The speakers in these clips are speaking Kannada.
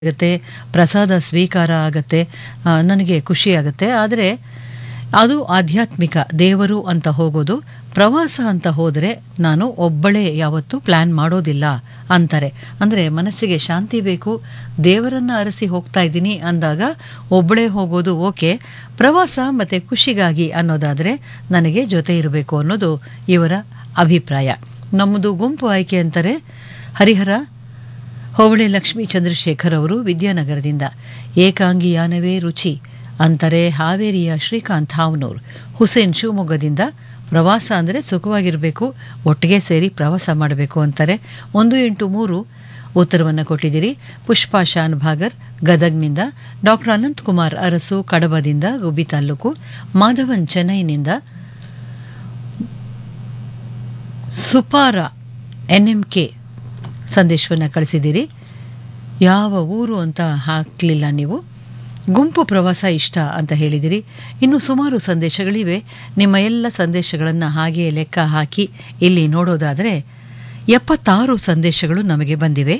ಆಗುತ್ತೆ ಪ್ರಸಾದ ಸ್ವೀಕಾರ ಆಗತ್ತೆ ಆ, ನನಗೆ ಖುಷಿ ಆಗುತ್ತೆ ಆದರೆ ಅದು ಆಧ್ಯಾತ್ಮಿಕ ದೇವರು ಅಂತ ಹೋಗೋದು ಪ್ರವಾಸ ಅಂತ ಹೋದರೆ ನಾನು ಒಬ್ಬಳೇ ಯಾವತ್ತೂ ಪ್ಲ್ಯಾನ್ ಮಾಡೋದಿಲ್ಲ ಅಂತಾರೆ ಅಂದರೆ ಮನಸ್ಸಿಗೆ ಶಾಂತಿ ಬೇಕು ದೇವರನ್ನು ಅರಸಿ ಹೋಗ್ತಾ ಇದ್ದೀನಿ ಅಂದಾಗ ಒಬ್ಬಳೇ ಹೋಗೋದು ಓಕೆ ಪ್ರವಾಸ ಮತ್ತು ಖುಷಿಗಾಗಿ ಅನ್ನೋದಾದರೆ ನನಗೆ ಜೊತೆ ಇರಬೇಕು ಅನ್ನೋದು ಇವರ ಅಭಿಪ್ರಾಯ ನಮ್ಮದು ಗುಂಪು ಆಯ್ಕೆ ಅಂತಾರೆ ಹರಿಹರ ಹೋಬಳಿ ಲಕ್ಷ್ಮೀ ಚಂದ್ರಶೇಖರ್ ಅವರು ವಿದ್ಯಾನಗರದಿಂದ ಏಕಾಂಗಿ ಯಾನವೇ ರುಚಿ ಅಂತಾರೆ ಹಾವೇರಿಯ ಶ್ರೀಕಾಂತ್ ಹಾವನೂರ್ ಹುಸೇನ್ ಶಿವಮೊಗ್ಗದಿಂದ ಪ್ರವಾಸ ಅಂದರೆ ಸುಖವಾಗಿರಬೇಕು ಒಟ್ಟಿಗೆ ಸೇರಿ ಪ್ರವಾಸ ಮಾಡಬೇಕು ಅಂತಾರೆ ಒಂದು ಎಂಟು ಮೂರು ಉತ್ತರವನ್ನು ಕೊಟ್ಟಿದ್ದೀರಿ ಪುಷ್ಪಾ ಶಾನ್ ಭಾಗರ್ ಗದಗ್ನಿಂದ ಡಾಕ್ಟರ್ ಅನಂತಕುಮಾರ್ ಅರಸು ಕಡಬದಿಂದ ಗುಬ್ಬಿ ತಾಲೂಕು ಮಾಧವನ್ ಚೆನ್ನೈನಿಂದ ಸುಪಾರ ಎನ್ ಎಂ ಕೆ ಸಂದೇಶವನ್ನು ಕಳಿಸಿದ್ದೀರಿ ಯಾವ ಊರು ಅಂತ ಹಾಕಲಿಲ್ಲ ನೀವು ಗುಂಪು ಪ್ರವಾಸ ಇಷ್ಟ ಅಂತ ಹೇಳಿದಿರಿ ಇನ್ನು ಸುಮಾರು ಸಂದೇಶಗಳಿವೆ ನಿಮ್ಮ ಎಲ್ಲ ಸಂದೇಶಗಳನ್ನು ಹಾಗೆಯೇ ಲೆಕ್ಕ ಹಾಕಿ ಇಲ್ಲಿ ನೋಡೋದಾದರೆ ಎಪ್ಪತ್ತಾರು ಸಂದೇಶಗಳು ನಮಗೆ ಬಂದಿವೆ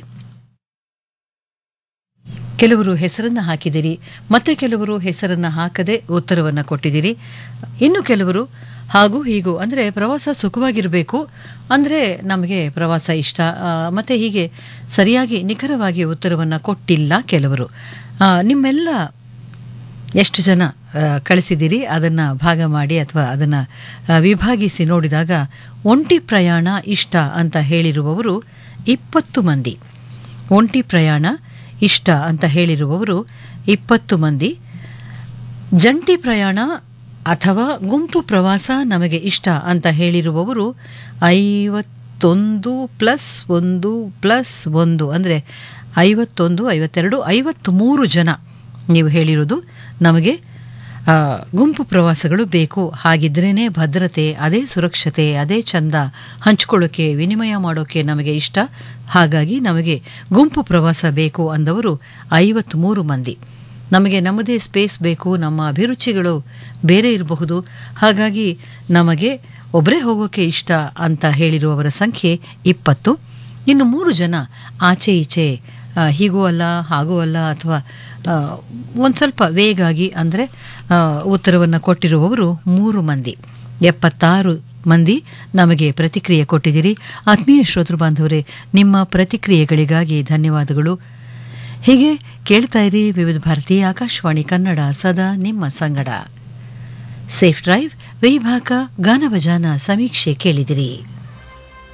ಕೆಲವರು ಹೆಸರನ್ನು ಹಾಕಿದಿರಿ ಮತ್ತೆ ಕೆಲವರು ಹೆಸರನ್ನು ಹಾಕದೆ ಉತ್ತರವನ್ನು ಕೊಟ್ಟಿದ್ದೀರಿ ಇನ್ನು ಕೆಲವರು ಹಾಗೂ ಹೀಗೂ ಅಂದರೆ ಪ್ರವಾಸ ಸುಖವಾಗಿರಬೇಕು ಅಂದರೆ ನಮಗೆ ಪ್ರವಾಸ ಇಷ್ಟ ಆ, ಮತ್ತೆ ಹೀಗೆ ಸರಿಯಾಗಿ ನಿಖರವಾಗಿ ಉತ್ತರವನ್ನು ಕೊಟ್ಟಿಲ್ಲ ಕೆಲವರು ಆ, ನಿಮ್ಮೆಲ್ಲ ಎಷ್ಟು ಜನ ಆ, ಕಳಿಸಿದ್ದೀರಿ ಅದನ್ನು ಭಾಗ ಮಾಡಿ ಅಥವಾ ಅದನ್ನು ವಿಭಾಗಿಸಿ ನೋಡಿದಾಗ ಒಂಟಿ ಪ್ರಯಾಣ ಇಷ್ಟ ಅಂತ ಹೇಳಿರುವವರು ಇಪ್ಪತ್ತು ಮಂದಿ ಒಂಟಿ ಪ್ರಯಾಣ ಇಷ್ಟ ಅಂತ ಹೇಳಿರುವವರು ಇಪ್ಪತ್ತು ಮಂದಿ ಜಂಟಿ ಪ್ರಯಾಣ ಅಥವಾ ಗುಂಪು ಪ್ರವಾಸ ನಮಗೆ ಇಷ್ಟ ಅಂತ ಹೇಳಿರುವವರು ಐವತ್ತೊಂದು ಪ್ಲಸ್ ಒಂದು ಪ್ಲಸ್ ಒಂದು ಅಂದರೆ ಐವತ್ತೊಂದು ಐವತ್ತೆರಡು ಐವತ್ತ್ಮೂರು ಜನ ನೀವು ಹೇಳಿರೋದು ನಮಗೆ ಆ, ಗುಂಪು ಪ್ರವಾಸಗಳು ಬೇಕು ಹಾಗಿದ್ರೇ ಭದ್ರತೆ ಅದೇ ಸುರಕ್ಷತೆ ಅದೇ ಚಂದ ಹಂಚ್ಕೊಳ್ಳೋಕೆ ವಿನಿಮಯ ಮಾಡೋಕೆ ನಮಗೆ ಇಷ್ಟ ಹಾಗಾಗಿ ನಮಗೆ ಗುಂಪು ಪ್ರವಾಸ ಬೇಕು ಅಂದವರು ಐವತ್ತ್ಮೂರು ಮಂದಿ ನಮಗೆ ನಮ್ಮದೇ ಸ್ಪೇಸ್ ಬೇಕು ನಮ್ಮ ಅಭಿರುಚಿಗಳು ಬೇರೆ ಇರಬಹುದು ಹಾಗಾಗಿ ನಮಗೆ ಒಬ್ಬರೇ ಹೋಗೋಕೆ ಇಷ್ಟ ಅಂತ ಹೇಳಿರುವವರ ಸಂಖ್ಯೆ ಇಪ್ಪತ್ತು ಇನ್ನು ಮೂರು ಜನ ಆಚೆ ಈಚೆ ಆ, ಹೀಗೂ ಅಲ್ಲ ಹಾಗೂ ಅಲ್ಲ ಅಥವಾ ಒಂದು ಸ್ವಲ್ಪ ವೇಗಾಗಿ ಅಂದರೆ ಉತ್ತರವನ್ನು ಕೊಟ್ಟಿರುವವರು ಮೂರು ಮಂದಿ ಎಪ್ಪತ್ತಾರು ಮಂದಿ ನಮಗೆ ಪ್ರತಿಕ್ರಿಯೆ ಕೊಟ್ಟಿದ್ದೀರಿ ಆತ್ಮೀಯ ಶ್ರೋತೃ ಬಾಂಧವರೇ ನಿಮ್ಮ ಪ್ರತಿಕ್ರಿಯೆಗಳಿಗಾಗಿ ಧನ್ಯವಾದಗಳು ಹೀಗೆ ಕೇಳ್ತಾ ಇರಿ ವಿವಿಧ ಭಾರತಿ ಆಕಾಶವಾಣಿ ಕನ್ನಡ ಸದಾ ನಿಮ್ಮ ಸಂಗಡ ಸೇಫ್ ಡ್ರೈವ್ ವಿಭಾಗ ಗಾನಭಜಾನ ಸಮೀಕ್ಷೆ ಕೇಳಿದಿರಿ